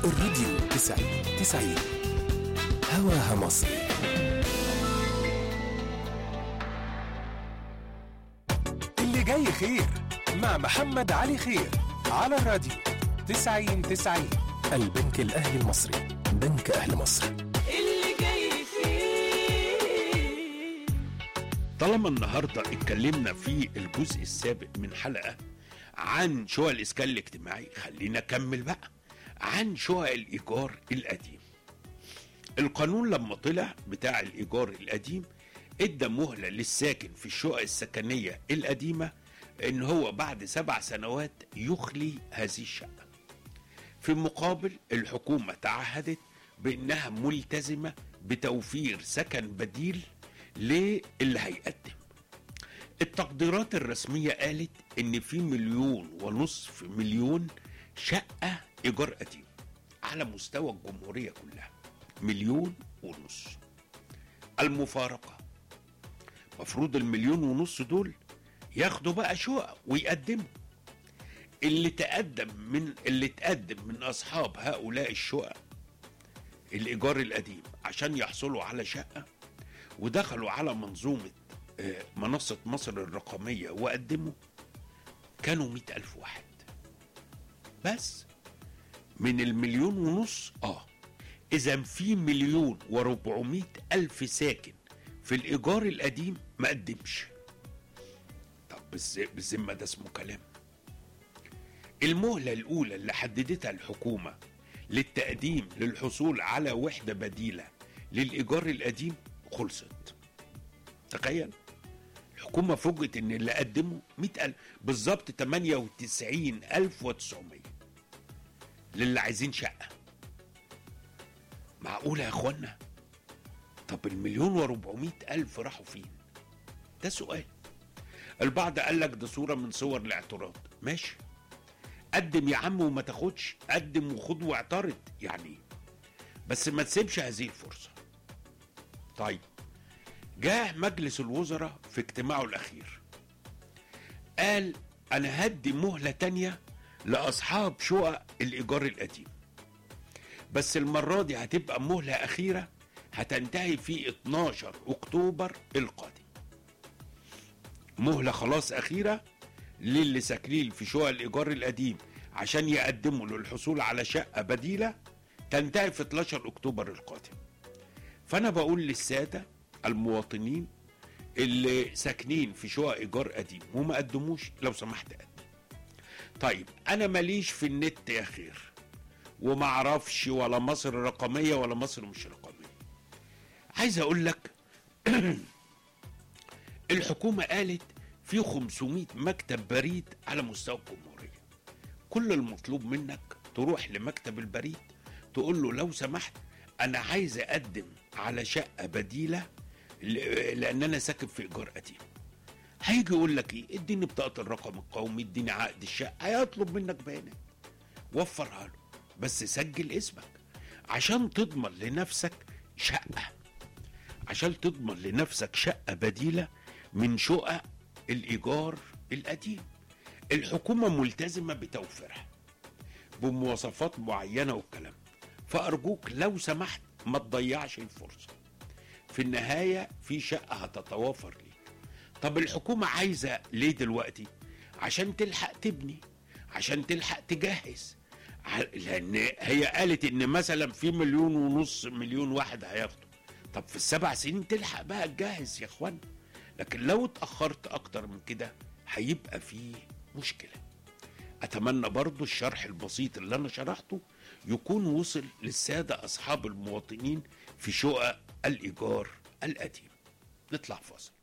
الراديو تسعين تسعين هواها مصري اللي جاي خير مع محمد علي خير على الراديو تسعين تسعين البنك الأهلي المصري بنك أهل مصر اللي جاي فيه طالما النهارده اتكلمنا في الجزء السابق من حلقه عن شقق الاسكان الاجتماعي خلينا اكمل بقى عن شقق الايجار القديم القانون لما طلع بتاع الايجار القديم ادى مهله للساكن في الشقق السكنيه القديمه ان هو بعد سبع سنوات يخلي هذه الشقه في المقابل الحكومه تعهدت بانها ملتزمه بتوفير سكن بديل للي هيقدم التقديرات الرسمية قالت إن في مليون ونصف مليون شقة إيجار قديم على مستوى الجمهورية كلها مليون ونص المفارقة مفروض المليون ونص دول ياخدوا بقى شقق ويقدموا اللي تقدم من اللي تقدم من أصحاب هؤلاء الشقق الإيجار القديم عشان يحصلوا على شقة ودخلوا على منظومة آه، منصة مصر الرقمية وقدموا كانوا مئة ألف واحد بس من المليون ونص اه إذا في مليون وربعمائة ألف ساكن في الإيجار القديم ما قدمش طب بالز- بالذمة ده اسمه كلام المهلة الأولى اللي حددتها الحكومة للتقديم للحصول على وحدة بديلة للإيجار القديم خلصت تخيل الحكومة فوجئت إن اللي قدموا 100000 بالظبط 98900 للي عايزين شقة معقولة يا إخوانا طب المليون وربعمائة ألف راحوا فين ده سؤال البعض قال لك ده صورة من صور الاعتراض ماشي قدم يا عم وما تاخدش قدم وخد واعترض يعني بس ما تسيبش هذه الفرصة طيب جاء مجلس الوزراء في اجتماعه الأخير قال أنا هدي مهلة تانية لأصحاب شقق الإيجار القديم بس المرة دي هتبقى مهلة أخيرة هتنتهي في 12 أكتوبر القادم مهلة خلاص أخيرة للي ساكنين في شقق الإيجار القديم عشان يقدموا للحصول على شقة بديلة تنتهي في 12 أكتوبر القادم فأنا بقول للسادة المواطنين اللي ساكنين في شقق إيجار قديم وما قدموش لو سمحت قدم طيب أنا ماليش في النت يا خير وما اعرفش ولا مصر رقمية ولا مصر مش رقمية عايز أقول لك الحكومة قالت في 500 مكتب بريد على مستوى الجمهورية كل المطلوب منك تروح لمكتب البريد تقول له لو سمحت أنا عايز أقدم على شقة بديلة ل- لأن أنا ساكن في إيجار قديم هيجي يقول لك إيه اديني بطاقة الرقم القومي اديني عقد الشقة هيطلب منك بيانات وفرها له بس سجل اسمك عشان تضمن لنفسك شقة عشان تضمن لنفسك شقة بديلة من شقق الإيجار القديم الحكومة ملتزمة بتوفيرها بمواصفات معينة والكلام فأرجوك لو سمحت ما تضيعش الفرصة في النهاية في شقة هتتوافر ليك طب الحكومة عايزة ليه دلوقتي عشان تلحق تبني عشان تلحق تجهز ع- لان هي قالت ان مثلا في مليون ونص مليون واحد هياخدوا طب في السبع سنين تلحق بقى تجهز يا اخوان لكن لو اتأخرت اكتر من كده هيبقى فيه مشكلة اتمنى برضو الشرح البسيط اللي انا شرحته يكون وصل للسادة اصحاب المواطنين في شقق الايجار القديم نطلع فاصل